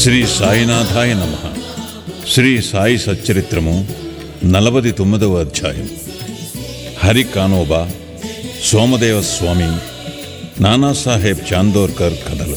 శ్రీ సాయినాథాయ నమ శ్రీ సాయి సచ్చరిత్రము నలభది తొమ్మిదవ అధ్యాయం హరి కానోబా సోమదేవ స్వామి నానాసాహెబ్ చాందోర్కర్ కథలు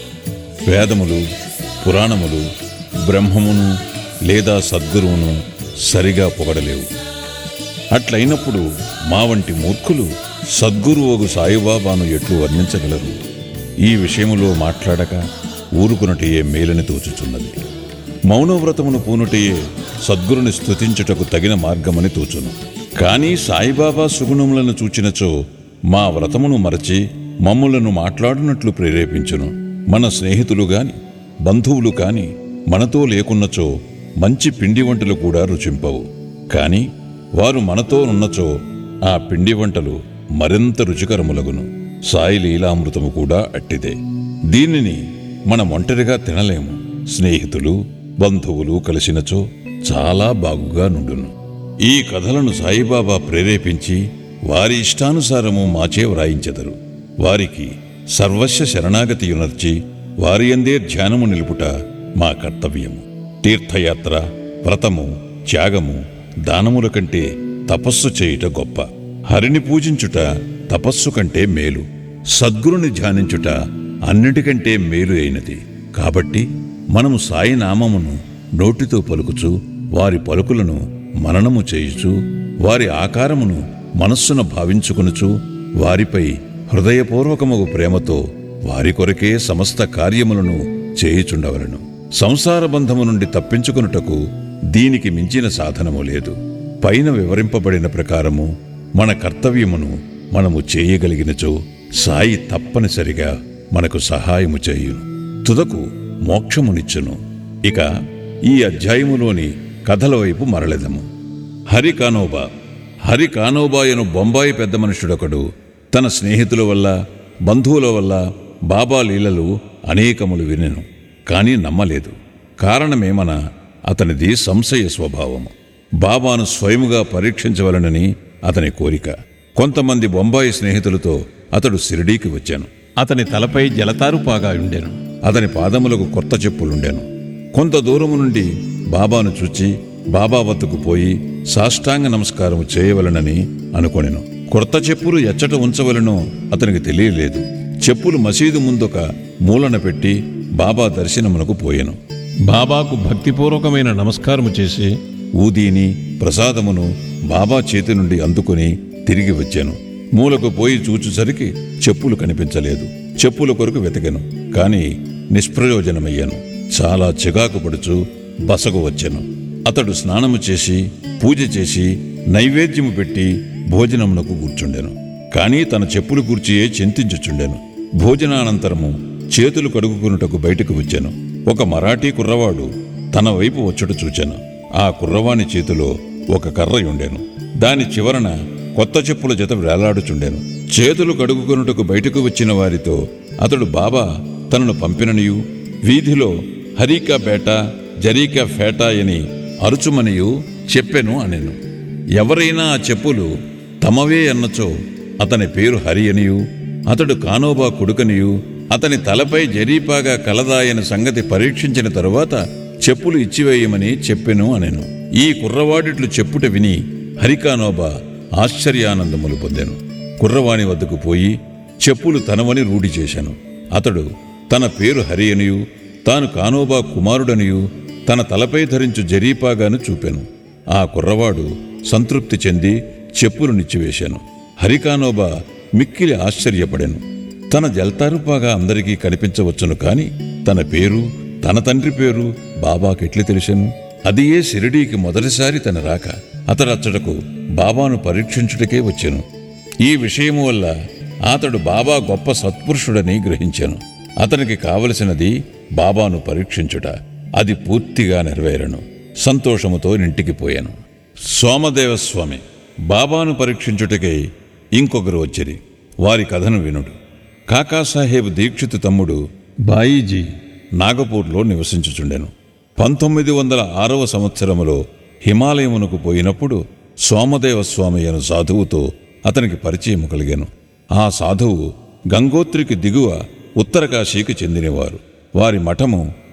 వేదములు పురాణములు బ్రహ్మమును లేదా సద్గురువును సరిగా పొగడలేవు అట్లయినప్పుడు మా వంటి మూర్ఖులు సద్గురువగు సాయిబాబాను ఎట్లు వర్ణించగలరు ఈ విషయములో మాట్లాడక ఊరుకునటయే మేలని తోచుచున్నది మౌనవ్రతమును పూనుటయే సద్గురుని స్తుతించుటకు తగిన మార్గమని తోచును కానీ సాయిబాబా సుగుణములను చూచినచో మా వ్రతమును మరచి మమ్ములను మాట్లాడునట్లు ప్రేరేపించును మన స్నేహితులు గాని బంధువులు కాని మనతో లేకున్నచో మంచి పిండి వంటలు కూడా రుచింపవు కాని వారు మనతో ఉన్నచో ఆ పిండి వంటలు మరింత రుచికరములగును సాయి లీలామృతము కూడా అట్టిదే దీనిని మనం ఒంటరిగా తినలేము స్నేహితులు బంధువులు కలిసినచో చాలా బాగుగా నుండును ఈ కథలను సాయిబాబా ప్రేరేపించి వారి ఇష్టానుసారము మాచే వ్రాయించెదరు వారికి సర్వస్వ శరణాగతి యునర్చి వారి అందే ధ్యానము నిలుపుట మా కర్తవ్యము తీర్థయాత్ర వ్రతము త్యాగము దానముల కంటే తపస్సు చేయుట గొప్ప హరిని పూజించుట తపస్సు కంటే మేలు సద్గురుని ధ్యానించుట అన్నిటికంటే మేలు అయినది కాబట్టి మనము సాయి నామమును నోటితో పలుకుచు వారి పలుకులను మననము చేయుచు వారి ఆకారమును మనస్సున భావించుకొనుచు వారిపై హృదయపూర్వకమగు ప్రేమతో వారి కొరకే సమస్త కార్యములను చేయుచుండవలను సంసార బంధము నుండి తప్పించుకొనుటకు దీనికి మించిన సాధనము లేదు పైన వివరింపబడిన ప్రకారము మన కర్తవ్యమును మనము చేయగలిగినచో సాయి తప్పనిసరిగా మనకు సహాయము చేయును తుదకు మోక్షమునిచ్చును ఇక ఈ అధ్యాయములోని కథల వైపు మరలెదము హరి కానోబా హరి కానోబాయను బొంబాయి పెద్ద మనుషుడొకడు తన స్నేహితుల వల్ల బంధువుల వల్ల బాబా లీలలు అనేకములు వినెను కానీ నమ్మలేదు కారణమేమన అతనిది సంశయ స్వభావము బాబాను స్వయముగా పరీక్షించవలనని అతని కోరిక కొంతమంది బొంబాయి స్నేహితులతో అతడు సిరిడీకి వచ్చాను అతని తలపై జలతారుపాగా ఉండెను అతని పాదములకు కొత్త చెప్పులుండెను కొంత దూరము నుండి బాబాను చూచి బాబా వద్దకు పోయి సాష్టాంగ నమస్కారము చేయవలనని అనుకొనెను కొత్త చెప్పులు ఎచ్చట ఉంచవలనో అతనికి తెలియలేదు చెప్పులు మసీదు ముందొక మూలన పెట్టి బాబా దర్శనమునకు పోయెను బాబాకు భక్తిపూర్వకమైన నమస్కారము చేసి ఊదీని ప్రసాదమును బాబా చేతి నుండి అందుకుని తిరిగి వచ్చాను మూలకు పోయి చూచుసరికి చెప్పులు కనిపించలేదు చెప్పుల కొరకు వెతకెను కాని నిష్ప్రయోజనమయ్యాను చాలా చికాకు పడుచు బసకు వచ్చాను అతడు స్నానము చేసి పూజ చేసి నైవేద్యము పెట్టి భోజనమునకు కూర్చుండెను కానీ తన చెప్పులు కూర్చియే చింతించుచుండెను భోజనానంతరము చేతులు కడుగుకున్నటకు బయటకు వచ్చాను ఒక మరాఠీ కుర్రవాడు తన వైపు వచ్చుట చూచాను ఆ కుర్రవాని చేతిలో ఒక కర్ర ఉండెను దాని చివరన కొత్త చెప్పుల జత వేలాడుచుండెను చేతులు కడుగుకొనుటకు బయటకు వచ్చిన వారితో అతడు బాబా తనను పంపిననియు వీధిలో హరీకా బేట జరీకా ఫేటా అని అరుచుమనియు చెప్పెను అనెను ఎవరైనా ఆ చెప్పులు తమవే అన్నచో అతని పేరు హరి అనియు అతడు కానోబా కొడుకనియు అతని తలపై జరీపాగా కలదాయని సంగతి పరీక్షించిన తరువాత చెప్పులు ఇచ్చివేయమని చెప్పెను అనెను ఈ కుర్రవాడిట్లు చెప్పుట విని హరికానోబా ఆశ్చర్యానందములు పొందెను కుర్రవాణి వద్దకు పోయి చెప్పులు తనవని రూఢి చేశాను అతడు తన పేరు హరి అనియు తాను కానోబా కుమారుడనియు తన తలపై ధరించు జరీపాగాను చూపెను ఆ కుర్రవాడు సంతృప్తి చెంది చెప్పులు నిచ్చివేశాను హరికానోబా మిక్కిలి ఆశ్చర్యపడెను తన జల్తారుపాగా అందరికీ కనిపించవచ్చును కాని తన పేరు తన తండ్రి పేరు బాబాకెట్లు తెలిసెను అది ఏ షిరిడీకి మొదటిసారి తన రాక అతడచ్చటకు బాబాను పరీక్షించుటకే వచ్చెను ఈ విషయము వల్ల అతడు బాబా గొప్ప సత్పురుషుడని గ్రహించాను అతనికి కావలసినది బాబాను పరీక్షించుట అది పూర్తిగా నెరవేరను సంతోషముతో ఇంటికి పోయాను సోమదేవస్వామి బాబాను పరీక్షించుటకై ఇంకొకరు వచ్చిరి వారి కథను వినుడు కాకాసాహేబ్ దీక్షిత్ తమ్ముడు బాయీజీ నాగపూర్లో నివసించుచుండెను పంతొమ్మిది వందల ఆరవ సంవత్సరములో హిమాలయమునకు పోయినప్పుడు సోమదేవ స్వామి అను సాధువుతో అతనికి పరిచయం కలిగాను ఆ సాధువు గంగోత్రికి దిగువ ఉత్తర కాశీకి చెందినవారు వారి మఠము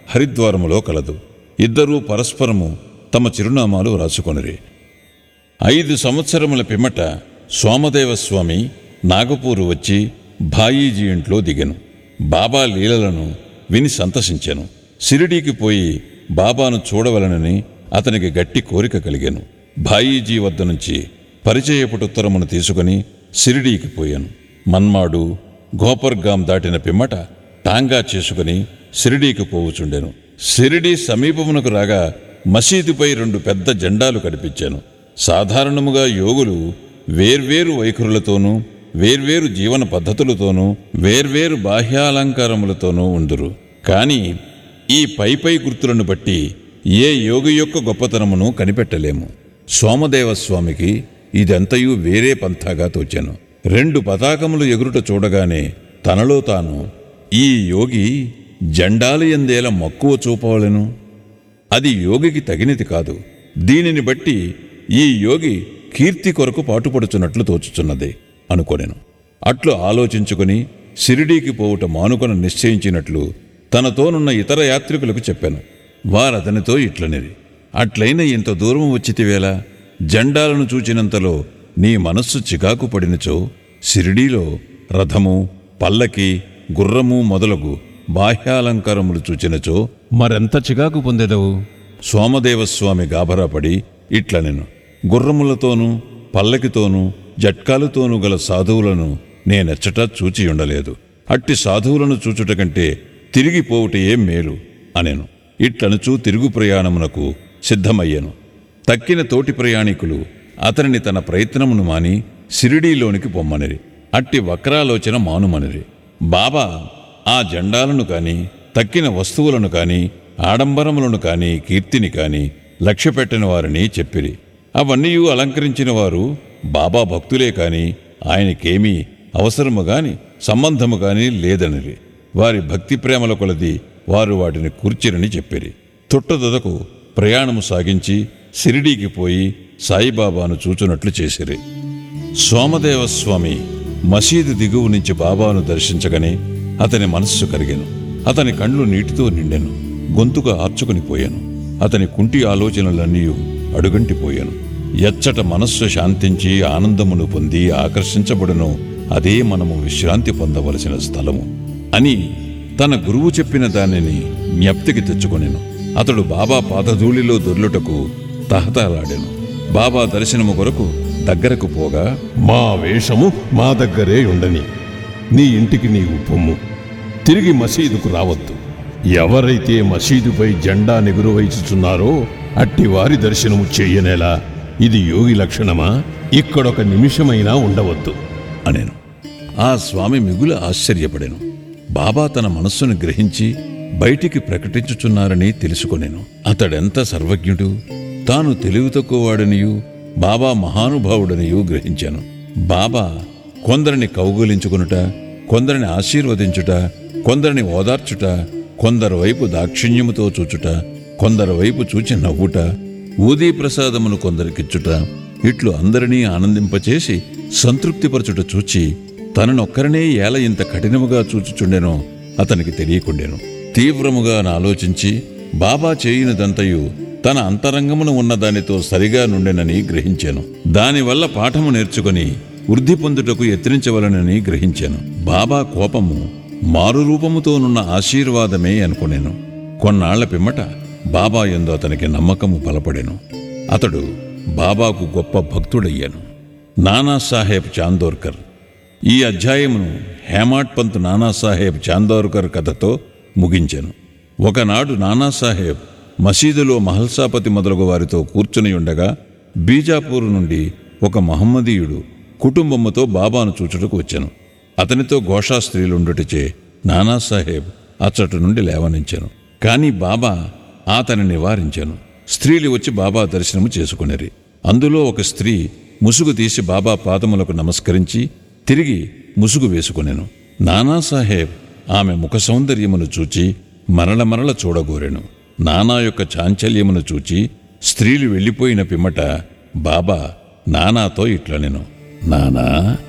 హరిద్వారములో కలదు ఇద్దరూ పరస్పరము తమ చిరునామాలు రాసుకొనిరి ఐదు సంవత్సరముల పిమ్మట సోమదేవస్వామి నాగపూరు వచ్చి భాయీజీ ఇంట్లో దిగెను బాబా లీలలను విని సంతసించెను సిరిడీకి పోయి బాబాను చూడవలనని అతనికి గట్టి కోరిక కలిగాను భాయీజీ వద్ద నుంచి పరిచయపుటుత్తరమును తీసుకుని సిరిడీకి పోయాను మన్మాడు గోపర్గాం దాటిన పిమ్మట టాంగా చేసుకుని సిరిడీకి పోవుచుండెను సిరిడీ సమీపమునకు రాగా మసీదుపై రెండు పెద్ద జెండాలు కనిపించాను సాధారణముగా యోగులు వేర్వేరు వైఖరులతోనూ వేర్వేరు జీవన పద్ధతులతోనూ వేర్వేరు బాహ్యాలంకారములతోనూ ఉందురు కాని ఈ పై పై గుర్తులను బట్టి ఏ యోగి యొక్క గొప్పతనమును కనిపెట్టలేము సోమదేవస్వామికి ఇదంతయు వేరే పంథాగా తోచాను రెండు పతాకములు ఎగురుట చూడగానే తనలో తాను ఈ యోగి జెండాలు ఎందేల మక్కువ చూపవలెను అది యోగికి తగినది కాదు దీనిని బట్టి ఈ యోగి కీర్తి కొరకు పాటుపడుచున్నట్లు తోచుచున్నది అనుకొనెను అట్లు ఆలోచించుకుని సిరిడీకి పోవుట మానుకొన నిశ్చయించినట్లు తనతోనున్న ఇతర యాత్రికులకు చెప్పాను వారతనితో ఇట్లనిది అట్లైన ఇంత దూరం వచ్చితివేళ జెండాలను చూచినంతలో నీ మనస్సు చికాకు పడినచో సిరిడీలో రథము పల్లకి గుర్రము మొదలగు బాహ్యాలంకారములు చూచినచో మరెంత చికాకు పొందెదవు సోమదేవస్వామి గాభరాపడి ఇట్లనెను గుర్రములతోనూ పల్లకితోనూ జట్కాలతోనూ గల సాధువులను నేనెచ్చట చూచియుండలేదు అట్టి సాధువులను చూచుట కంటే తిరిగిపోవుటయే మేలు అనెను ఇట్లనుచూ తిరుగు ప్రయాణమునకు సిద్ధమయ్యెను తక్కిన తోటి ప్రయాణికులు అతనిని తన ప్రయత్నమును మాని సిరిడీలోనికి పొమ్మనిరి అట్టి వక్రాలోచన మానుమనిరి బాబా ఆ జెండాలను కాని తక్కిన వస్తువులను కాని ఆడంబరములను కాని కీర్తిని కాని లక్ష్యపెట్టిన వారిని చెప్పిరి అవన్నీ అలంకరించిన వారు బాబా భక్తులే కాని ఆయనకేమీ అవసరము గాని సంబంధము గాని లేదనిరి వారి భక్తి ప్రేమల కొలది వారు వాటిని కూర్చిరని చెప్పిరి తుట్టదొదకు ప్రయాణము సాగించి సిరిడీకి పోయి సాయిబాబాను చూచునట్లు చేసిరి సోమదేవస్వామి మసీదు దిగువ నుంచి బాబాను దర్శించగానే అతని మనస్సు కరిగెను అతని కండ్లు నీటితో నిండెను గొంతుక ఆర్చుకుని పోయాను అతని కుంటి ఆలోచనలన్నీ అడుగంటిపోయాను ఎచ్చట మనస్సు శాంతించి ఆనందమును పొంది ఆకర్షించబడును అదే మనము విశ్రాంతి పొందవలసిన స్థలము అని తన గురువు చెప్పిన దానిని జ్ఞప్తికి తెచ్చుకొనెను అతడు బాబా పాదధూళిలో దొర్లుటకు తహతలాడెను బాబా దర్శనము కొరకు దగ్గరకు పోగా మా వేషము మా దగ్గరే ఉండని నీ ఇంటికి నీవు పొమ్ము తిరిగి మసీదుకు రావద్దు ఎవరైతే మసీదుపై జెండా నెగురువైచుచున్నారో అట్టి వారి దర్శనము చెయ్యనేలా ఇది యోగి లక్షణమా ఇక్కడొక నిమిషమైనా ఉండవద్దు అనెను ఆ స్వామి మిగులు ఆశ్చర్యపడెను బాబా తన మనస్సును గ్రహించి బయటికి ప్రకటించుచున్నారని తెలుసుకొనెను అతడెంత సర్వజ్ఞుడు తాను తెలివి తక్కువవాడనియు బాబా మహానుభావుడనియు గ్రహించాను బాబా కొందరిని కౌగులించుకొనుట కొందరిని ఆశీర్వదించుట కొందరిని ఓదార్చుట కొందరు వైపు దాక్షిణ్యముతో చూచుట కొందరు వైపు చూచి నవ్వుట ఊదీ ప్రసాదమును కొందరికిచ్చుట ఇట్లు అందరినీ ఆనందింపచేసి సంతృప్తిపరచుట చూచి తననొక్కరినే ఏల ఇంత కఠినముగా చూచుచుండెనో అతనికి తెలియకుండెను తీవ్రముగా ఆలోచించి బాబా చేయినదంతయు తన అంతరంగమున ఉన్న దానితో సరిగా నుండెనని గ్రహించాను దానివల్ల పాఠము నేర్చుకుని వృద్ధి పొందుటకు యత్నించవలనని గ్రహించాను బాబా కోపము మారు రూపముతోనున్న ఆశీర్వాదమే అనుకునేను కొన్నాళ్ల పిమ్మట బాబా ఎందు అతనికి నమ్మకము బలపడెను అతడు బాబాకు గొప్ప భక్తుడయ్యాను నానాసాహెబ్ చాందోర్కర్ ఈ అధ్యాయమును హేమాడ్ పంత్ నానాసాహెబ్ చాందోర్కర్ కథతో ముగించెను ఒకనాడు నానాసాహెబ్ మసీదులో మహల్సాపతి మొదలగు వారితో కూర్చుని ఉండగా బీజాపూర్ నుండి ఒక మహమ్మదీయుడు కుటుంబముతో బాబాను చూచుటకు వచ్చాను అతనితో ఘోషా స్త్రీలుండుటచే నానాసాహెబ్ అచ్చటి నుండి లేవనించాను కాని బాబా అతని నివారించాను స్త్రీలు వచ్చి బాబా దర్శనము చేసుకునేరి అందులో ఒక స్త్రీ ముసుగు తీసి బాబా పాదములకు నమస్కరించి తిరిగి ముసుగు వేసుకునేను నానాసాహెబ్ ఆమె ముఖ సౌందర్యమును చూచి మరల మరల చూడగోరెను నానా యొక్క చాంచల్యమును చూచి స్త్రీలు వెళ్ళిపోయిన పిమ్మట బాబా నానాతో ఇట్లనెను నానా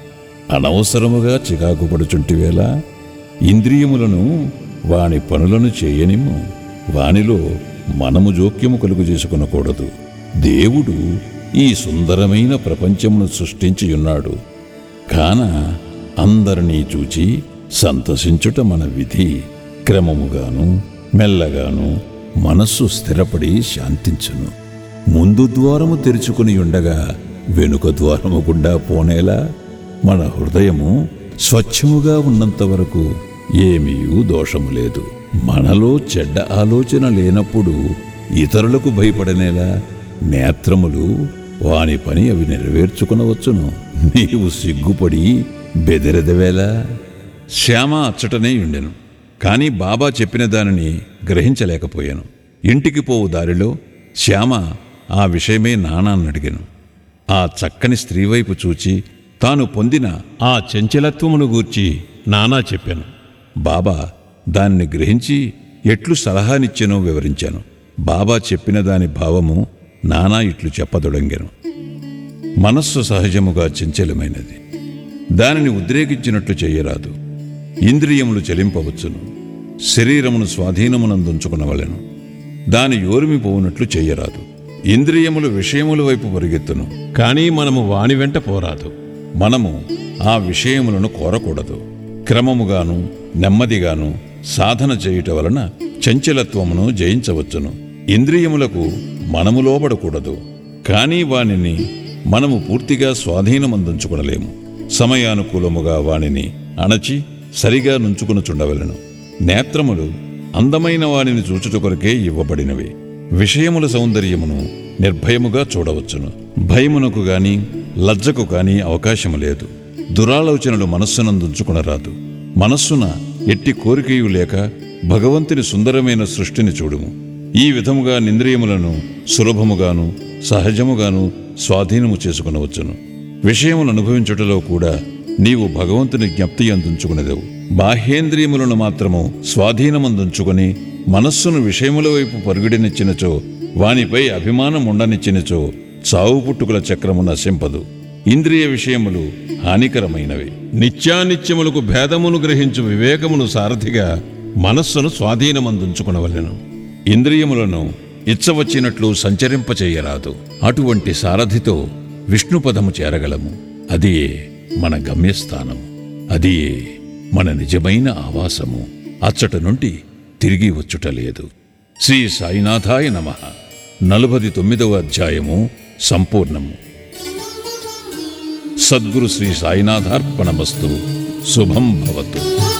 అనవసరముగా చికాకు పడుచుంటివేళ ఇంద్రియములను వాని పనులను చేయనిమ్ము వానిలో మనము జోక్యము కలుగు చేసుకునకూడదు దేవుడు ఈ సుందరమైన ప్రపంచమును సృష్టించియున్నాడు కాన అందరినీ చూచి సంతసించుట మన విధి క్రమముగాను మెల్లగాను మనస్సు స్థిరపడి శాంతించును ముందు ద్వారము తెరుచుకుని ఉండగా వెనుక ద్వారము గుండా పోనేలా మన హృదయము స్వచ్ఛముగా ఉన్నంత వరకు ఏమీయూ దోషము లేదు మనలో చెడ్డ ఆలోచన లేనప్పుడు ఇతరులకు భయపడనేలా నేత్రములు వాని పని అవి నెరవేర్చుకునవచ్చును నీవు సిగ్గుపడి బెదిరెదవేలా శ్యామ అచ్చటనే ఉండెను కాని బాబా చెప్పిన దానిని గ్రహించలేకపోయాను ఇంటికి పోవు దారిలో శ్యామ ఆ విషయమే నానాన్ని అడిగాను ఆ చక్కని స్త్రీ వైపు చూచి తాను పొందిన ఆ చంచలత్వమును గూర్చి నానా చెప్పాను బాబా దాన్ని గ్రహించి ఎట్లు సలహానిచ్చెనో వివరించాను బాబా చెప్పిన దాని భావము నానా ఇట్లు చెప్పదొడంగెను మనస్సు సహజముగా చంచలమైనది దానిని ఉద్రేకించినట్లు చెయ్యరాదు ఇంద్రియములు చలింపవచ్చును శరీరమును స్వాధీనమునందుంచుకునవలెను దాని యోరిమి పోవునట్లు చెయ్యరాదు ఇంద్రియములు విషయముల వైపు పరిగెత్తును కానీ మనము వాని వెంట పోరాదు మనము ఆ విషయములను కోరకూడదు క్రమముగాను నెమ్మదిగాను సాధన చేయుట వలన చంచలత్వమును జయించవచ్చును ఇంద్రియములకు మనము లోబడకూడదు కానీ వానిని మనము పూర్తిగా స్వాధీనమందించుకునలేము సమయానుకూలముగా వానిని అణచి సరిగా నుంచుకునుచుండవలెను నేత్రములు అందమైన వానిని చూచుట కొరకే ఇవ్వబడినవి విషయముల సౌందర్యమును నిర్భయముగా చూడవచ్చును భయమునకు గాని లజ్జకు గాని అవకాశము లేదు దురాలోచనలు మనస్సునందుంచుకునరాదు మనస్సున ఎట్టి కోరికయు లేక భగవంతుని సుందరమైన సృష్టిని చూడుము ఈ విధముగా నింద్రియములను సులభముగాను సహజముగాను స్వాధీనము చేసుకునవచ్చును విషయములు అనుభవించుటలో కూడా నీవు భగవంతుని జ్ఞప్తి అందించుకునేదవు బాహ్యేంద్రియములను మాత్రము స్వాధీనమందుంచుకొని మనస్సును విషయముల వైపు పరుగుడినిచ్చినచో వానిపై అభిమానం ఉండనిచ్చినచో చావు పుట్టుకుల చక్రము నశింపదు ఇంద్రియ విషయములు హానికరమైనవి నిత్యానిత్యములకు భేదమును గ్రహించు వివేకమును సారథిగా మనస్సును స్వాధీనమందుంచుకునవలెను ఇంద్రియములను ఇచ్చవచ్చినట్లు సంచరింపచేయరాదు అటువంటి సారథితో విష్ణుపదము చేరగలము అదియే మన గమ్యస్థానం అదియే మన నిజమైన ఆవాసము అచ్చట నుండి తిరిగి వచ్చుట లేదు శ్రీ సాయినాథాయ నమ నలభది తొమ్మిదవ అధ్యాయము సంపూర్ణము సద్గురు శ్రీ సాయినాథార్పణమస్తు శుభం భవతు